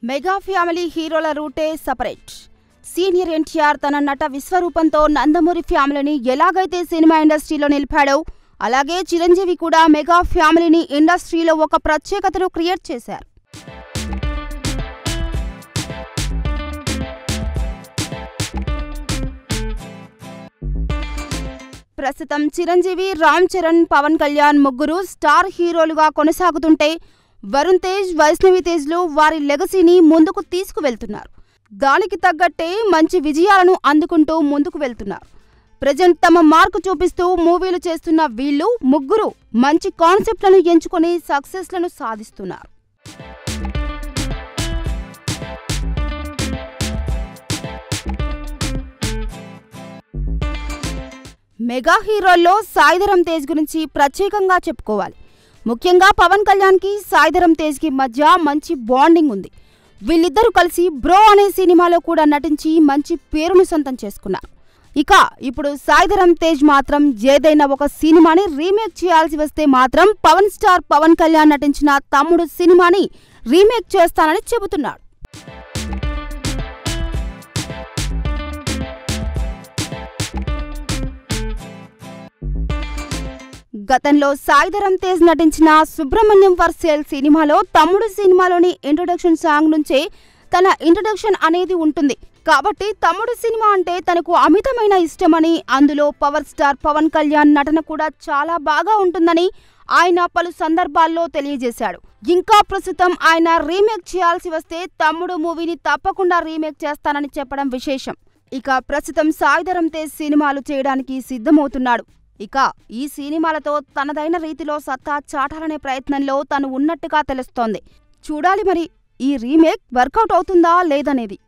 mega family హీరోల రూటే separate senior NTR తన నట విశ్వరూపంతో నందమూరి ఫ్యామిలీని ఎలాగైతే సినిమా ఇండస్ట్రీలో నిలిపాడో అలాగే చిరంజీవి కూడా మెగా ఫ్యామిలీని ఇండస్ట్రీలో ఒక ప్రత్యేకతను క్రియేట్ చేశారు ప్రస్తుతం చిరంజీవి రామ్ చరణ్ పవన్ కళ్యాణ్ ముగ్గురు స్టార్ హీరోలుగా కొనసాగుతుంటే వరుణ్ తేజ్ వైష్ణవి తేజ్లు వారి లెగసీని ముందుకు తీసుకువెళ్తున్నారు దానికి తగ్గట్టే మంచి విజయాలను అందుకుంటూ ముందుకు వెళ్తున్నారు ప్రజెంట్ తమ మార్కు చూపిస్తూ మూవీలు చేస్తున్న వీళ్ళు ముగ్గురు మంచి కాన్సెప్ట్లను ఎంచుకొని సక్సెస్లను సాధిస్తున్నారు మెగా హీరోల్లో సాయిధరం తేజ్ గురించి ప్రత్యేకంగా చెప్పుకోవాలి ముఖ్యంగా పవన్ కళ్యాణ్కి సాయిధరం తేజ్కి మధ్య మంచి బాండింగ్ ఉంది వీళ్ళిద్దరూ కలిసి బ్రో అనే సినిమాలో కూడా నటించి మంచి పేరును సొంతం చేసుకున్నారు ఇక ఇప్పుడు సాయిధరం తేజ్ మాత్రం ఏదైనా ఒక సినిమాని రీమేక్ చేయాల్సి వస్తే మాత్రం పవన్ స్టార్ పవన్ కళ్యాణ్ నటించిన తమ్ముడు సినిమాని రీమేక్ చేస్తానని చెబుతున్నాడు గతంలో సాయిధరం తేజ్ నటించిన సుబ్రహ్మణ్యం ఫర్ సేల్ సినిమాలో తమ్ముడు సినిమాలోని ఇంట్రొడక్షన్ సాంగ్ నుంచే తన ఇంట్రొడక్షన్ అనేది ఉంటుంది కాబట్టి తమ్ముడు సినిమా అంటే తనకు అమితమైన ఇష్టమని అందులో పవర్ స్టార్ పవన్ కళ్యాణ్ నటన కూడా చాలా బాగా ఉంటుందని ఆయన పలు సందర్భాల్లో తెలియజేశాడు ఇంకా ప్రస్తుతం ఆయన రీమేక్ చేయాల్సి వస్తే తమ్ముడు మూవీని తప్పకుండా రీమేక్ చేస్తానని చెప్పడం విశేషం ఇక ప్రస్తుతం సాయిధరం తేజ్ సినిమాలు చేయడానికి సిద్ధమవుతున్నాడు ఇక ఈ సినిమాలతో తనదైన రీతిలో సత్తా చాటాలనే ప్రయత్నంలో తను ఉన్నట్టుగా తెలుస్తోంది చూడాలి మరి ఈ రీమేక్ వర్కౌట్ అవుతుందా లేదనేది